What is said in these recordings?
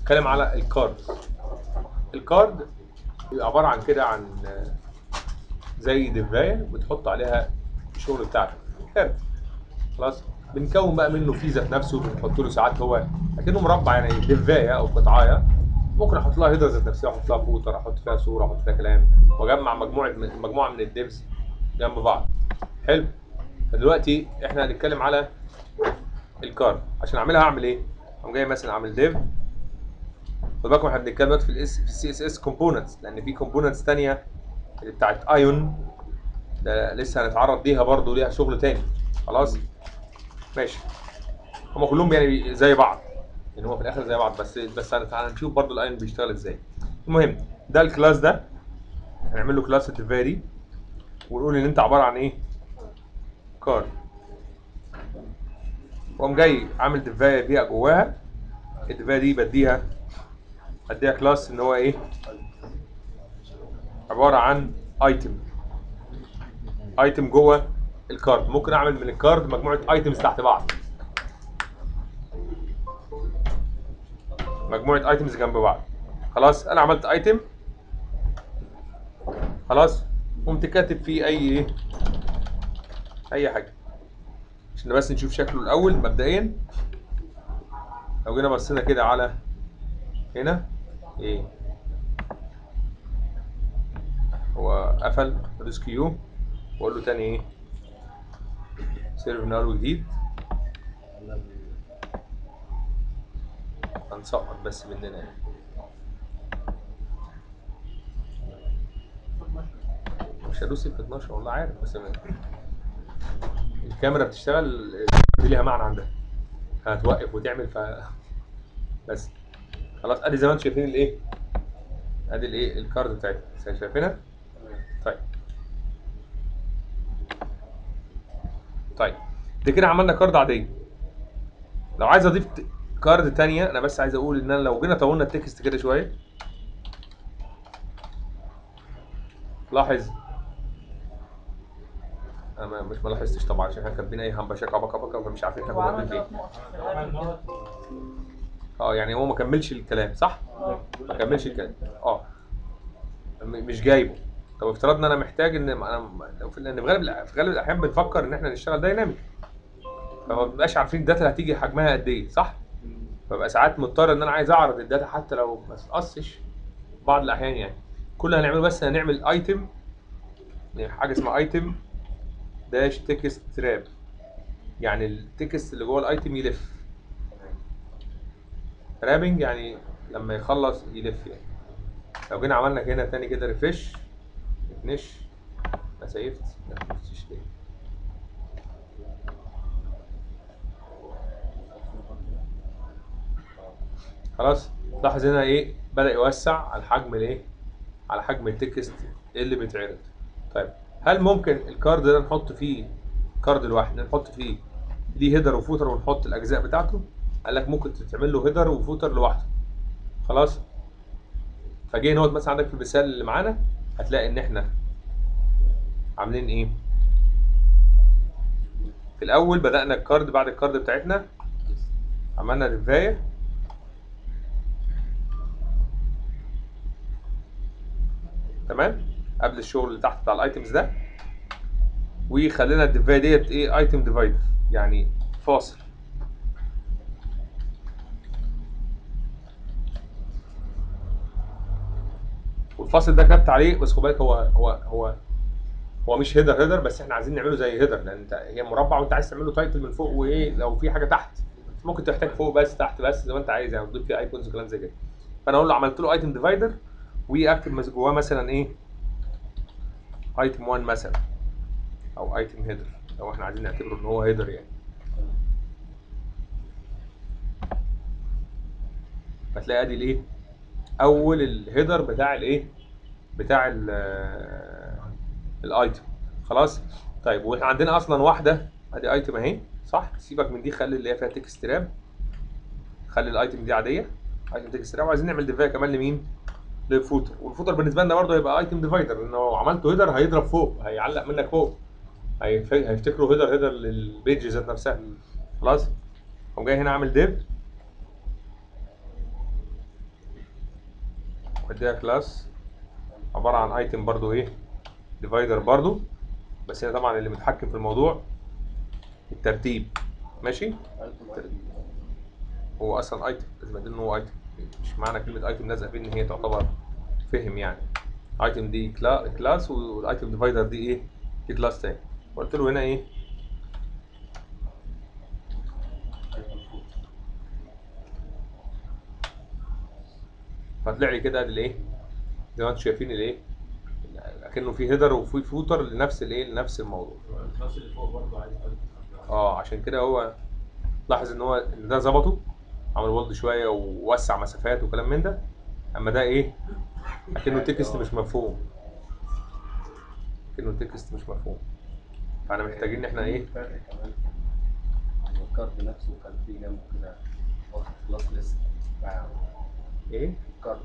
نتكلم على الكارد الكارد بيبقى عباره عن كده عن آه، زي دفايه بتحط عليها الشغل بتاعك كارت خلاص بنكون بقى منه فيه ذات نفسه بنحط له ساعات هو اكنه مربع يعني دفايه او قطعايه ممكن احط لها هيدر ذات نفسها احط لها فوتر احط فيها صوره احط فيها كلام واجمع مجموعه من مجموعه من الديفز جنب بعض حلو فدلوقتي احنا هنتكلم على الكارد عشان اعملها هعمل ايه؟ اقوم جاي مثلا اعمل ديف خد بالكم احنا بنتكلم دلوقتي في الاس في السي اس اس كومبوننتس لان في كومبوننتس ثانيه بتاعت ايون ده لسه هنتعرض ليها برضو ليها شغل تاني خلاص ماشي هما كلهم يعني زي بعض يعني هما في الاخر زي بعض بس بس هنت- هنشوف برضو الايون بيشتغل ازاي المهم ده الكلاس ده هنعمل له كلاس الدفايه دي ونقول ان انت عباره عن ايه كارد واقوم جاي عامل دفايه بيها جواها الدفايه دي بديها بديها كلاس ان هو ايه عباره عن ايتم ايتم جوه الكارد ممكن اعمل من الكارد مجموعه ايتمز تحت بعض مجموعه ايتمز جنب بعض خلاص انا عملت ايتم خلاص قمت كاتب فيه اي ايه اي حاجه عشان بس نشوف شكله الاول مبدئيا لو جينا بصينا كده على هنا ايه هو قفل ادوس كيو واقول له تاني ايه سيرف من اول وجديد هنسقط بس مننا يعني مش هدوس في 12 والله عارف بس ما- الكاميرا بتشتغل دي ليها معنى عندها هتوقف وتعمل ف بس خلاص ادي زي ما انتم شايفين الايه ادي الايه الكارد بتاعتها شايفينها طيب طيب دي كده عملنا كارد عاديه لو عايز اضيف ت- كارد تانية انا بس عايز اقول ان انا لو جينا طولنا التكست كده شويه لاحظ انا ما- مش ما لاحظتش طبعا عشان احنا كاتبين اي همبشه كبكه كبكه فمش عارفين احنا كنا وعمل بنعمل ثلاث ايه نقط اه يعني هو ما كملش الكلام صح؟ ما كملش الكلام اه م- مش جايبه طب افترضنا انا محتاج ان انا لو في لان في غالب الأ- في غالب الاحيان بنفكر ان احنا نشتغل دايناميك فما بنبقاش عارفين الداتا اللي هتيجي حجمها قد ايه صح؟ فببقى ساعات مضطر ان انا عايز اعرض الداتا حتى لو ما تقصش بعض الاحيان يعني كل اللي هنعمله بس هنعمل ايتم حاجه اسمها ايتم داش تكست تراب يعني التكست اللي جوه الايتم يلف رابنج يعني لما يخلص يلف يعني لو جينا عملنا هنا تاني كده ريفرش نش ما سيفت ما سيفتش ليه خلاص لاحظ هنا ايه بدأ يوسع على حجم الايه على حجم التكست اللي بيتعرض طيب هل ممكن الكارد ده نحط فيه كارد لوحده نحط فيه ليه هيدر وفوتر ونحط الاجزاء بتاعته قال لك ممكن تعمل له هيدر وفوتر لوحده خلاص فجاي نقعد مثلا عندك في المثال اللي معانا هتلاقي ان احنا عاملين ايه في الاول بدأنا الكارد بعد الكارد بتاعتنا عملنا ريفاية تمام قبل الشغل اللي تحت بتاع الايتمز ده وخلينا الديفاي ديت ايه ايتم ديفايدر يعني فاصل والفاصل ده كتبت عليه بس خد بالك هو هو هو هو مش هيدر هيدر بس احنا عايزين نعمله زي هيدر لان انت هي مربع وانت عايز تعمله تايتل من فوق وايه لو في حاجه تحت ممكن تحتاج فوق بس تحت بس زي ما انت عايز يعني تضيف فيه ايكونز وكلام زي كده فانا اقول له عملت له ايتم ديفايدر واكتب مس- جواه مثلا ايه ايتم 1 مثلا او ايتم هيدر لو احنا عايزين نعتبره ان هو هيدر يعني فتلاقي ادي الايه اول الهيدر بتاع الايه بتاع ال الايتم خلاص طيب واحنا عندنا اصلا واحده ادي ايتم اهي صح سيبك من دي خلي اللي هي فيها تكست راب خلي الايتم دي عاديه ايتم تكست راب وعايزين نعمل ديفايه كمان لمين للفوتر والفوتر بالنسبه لنا برضه هيبقى ايتم ديفايدر لان لو عملته هيدر هيضرب فوق هيعلق منك فوق هيف- هيفتكروا هيدر هيدر للبيج ذات نفسها خلاص قوم جاي هنا اعمل ديف بديها كلاس عباره عن ايتم برضو ايه ديفايدر برضو بس هنا طبعا اللي متحكم في الموضوع الترتيب ماشي هو اصلا ايتم لازم ادل ان هو ايتم مش معنى كلمه ايتم لازقه فيه ان هي تعتبر فهم يعني ايتم دي كلا كلاس والايتم ديفايدر دي ايه دي كلاس تاني قلت له هنا ايه فطلع لي كده ادي الايه زي ما انتم شايفين الايه اكنه في هيدر وفي فوتر لنفس الايه لنفس الموضوع الكلاس اللي فوق برضه عايز اه عشان كده هو لاحظ ان هو ان ده ظبطه عمل وولد شويه ووسع مسافات وكلام من ده اما ده ايه اكنه تكست مش مفهوم اكنه تكست مش مفهوم فاحنا محتاجين ان احنا ايه فرق كمان الكارد نفسه كان فيه جنبه كده واخد كلاس ليست بتاع ايه الكارد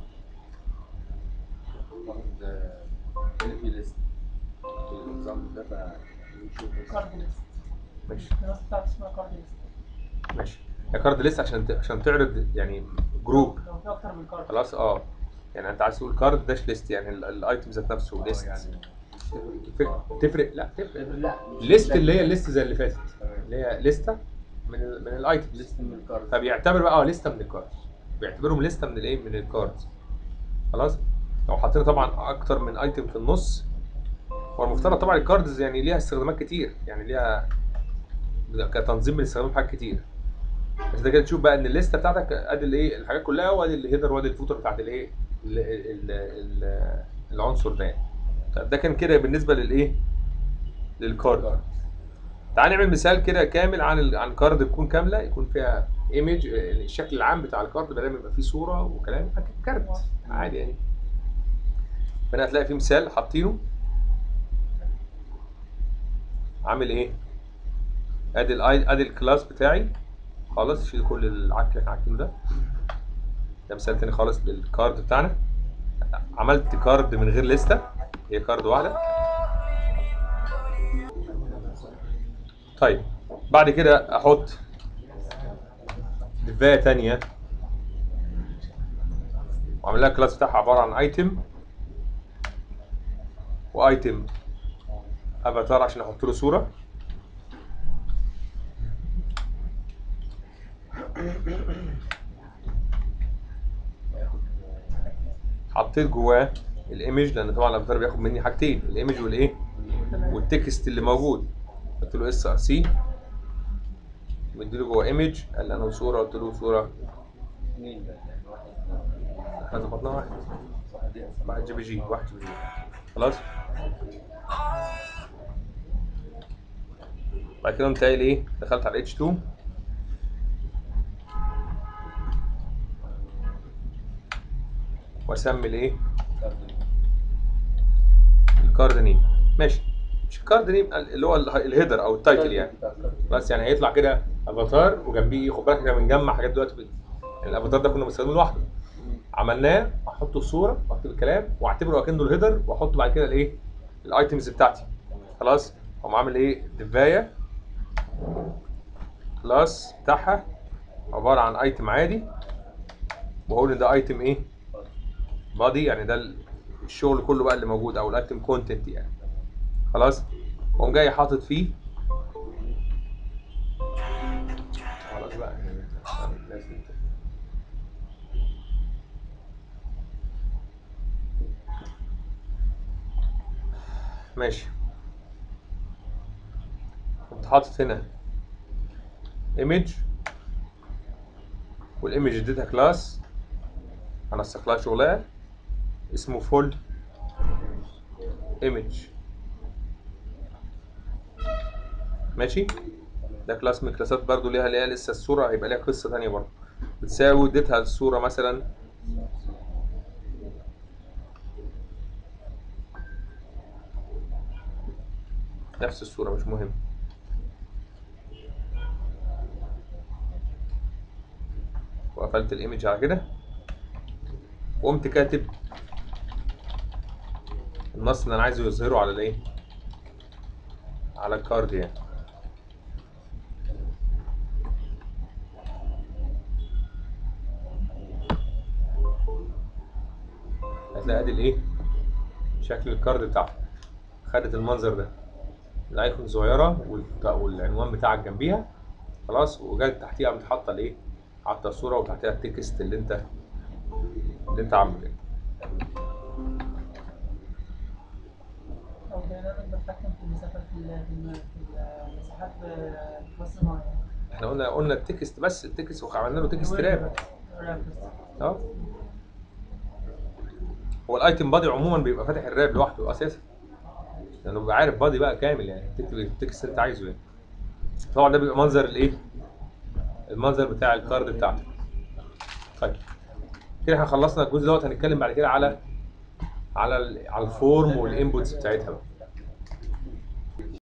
واخد ال في ليست النظام ده بقى نشوف بس. كارد ليست ماشي الكلاس بتاعتي اسمها كارد ليست ماشي يا كارد ليست عشان ت- عشان تعرض يعني جروب لو في اكتر من كارد خلاص اه يعني انت عايز تقول كارد داش ليست يعني الايتم ذات نفسه آه، ليست يعني تفرق تفرق لا تفرق لا ليست اللي هي الليست زي اللي فاتت تمام. اللي هي لسته من ال من الايتمز ليست من الكارد فبيعتبر بقى اه لسته من الكاردز بيعتبرهم لسته من الايه من الكاردز خلاص لو حطينا طبعا اكتر من ايتم في النص هو المفترض طبعا الكاردز يعني ليها استخدامات كتير يعني ليها كتنظيم بالاستخدام حاجات كتير بس ده كده تشوف بقى ان الليسته بتاعتك ادي الايه الحاجات كلها وادي الهيدر وادي الفوتر بتاعت الايه ال- ال- ال- العنصر ده يعني. طيب ده كان كده بالنسبه للايه للكارد تعال نعمل مثال كده كامل عن ال... عن كارد تكون كامله يكون فيها ايمج الشكل العام بتاع الكارد بدل ما يبقى فيه صوره وكلام يبقى كارت عادي يعني فانا هتلاقي فيه مثال حاطينه عامل ايه ادي الاي ادي الكلاس بتاعي خلاص شيل كل العك اللي احنا عاكينه ده ده مثال تاني خالص للكارد بتاعنا عملت كارد من غير لستة هي كارد واحدة طيب بعد كده احط دفاية تانية واعمل لها كلاس بتاعها عبارة عن ايتم وايتم افاتار عشان احط له صورة حطيت جواه الايمج لان طبعا الافاتار بياخد مني حاجتين الايمج والايه والتكست اللي موجود قلت له اس ار سي مديله جوه ايمج قال لي انا صوره قلت له صوره اثنين ده يعني واحد احنا ظبطناها واحد واحد يقسم واحد جي بي جي واحد جي بي جي خلاص بعد كده قمت قايل ايه دخلت على اتش 2 واسمي الايه كارد الكارد نيم ماشي مش الكارد نيم اللي هو ال- الهيدر او التايتل يعني بتاع الكارد. بس يعني هيطلع كده افاتار وجنبيه خد بالك احنا بنجمع حاجات دلوقتي بت- يعني الافاتار ده كنا بنستخدمه لوحده عملناه احطه في صوره واكتب الكلام واعتبره اكنه الهيدر واحط بعد كده الايه الايتمز بتاعتي خلاص اقوم عامل ايه دفايه كلاس بتاعها عباره عن ايتم عادي واقول ان ده ايتم ايه بادي يعني ده ال- الشغل كله بقى اللي موجود او الايتم كونتنت يعني خلاص واقوم جاي حاطط فيه خلاص بقى يعني لازم ماشي كنت حاطط هنا ايمج والايمج اديتها كلاس هنسق لها شغلها اسمه فول ايمج ماشي ده كلاس من الكلاسات برضو ليها ليها لسه الصورة هيبقى ليها قصة تانية برضو بتساوي اديتها الصورة مثلا نفس الصورة مش مهم وقفلت الايمج على كده وقمت كاتب النص اللي انا عايزه يظهره على الايه على الكارد يعني هتلاقي ادي الايه شكل الكارد بتاعتك خدت المنظر ده الايكون صغيره والت- والعنوان بتاعك جنبيها خلاص وجات تحتيها متحطه الايه حاطه الصوره وتحتيها التكست اللي انت اللي انت عامله كده أو برنامج بتحكم في المسافات في ال- في الم- في المساحات بفصل معين احنا قلنا قلنا التكست بس التكست وعملنا له تكست راب راب بس. اه هو الايتم بادي عموما بيبقى فاتح الراب لوحده اساسا لانه بيبقى عارف بادي بقى كامل يعني تكتب التكست اللي انت عايزه يعني طبعا ده بيبقى منظر الايه المنظر بتاع الكارد بتاعتك طيب كده احنا خلصنا الجزء دوت هنتكلم بعد كده على على ال- على الفورم والانبوتس بتاعتها بقى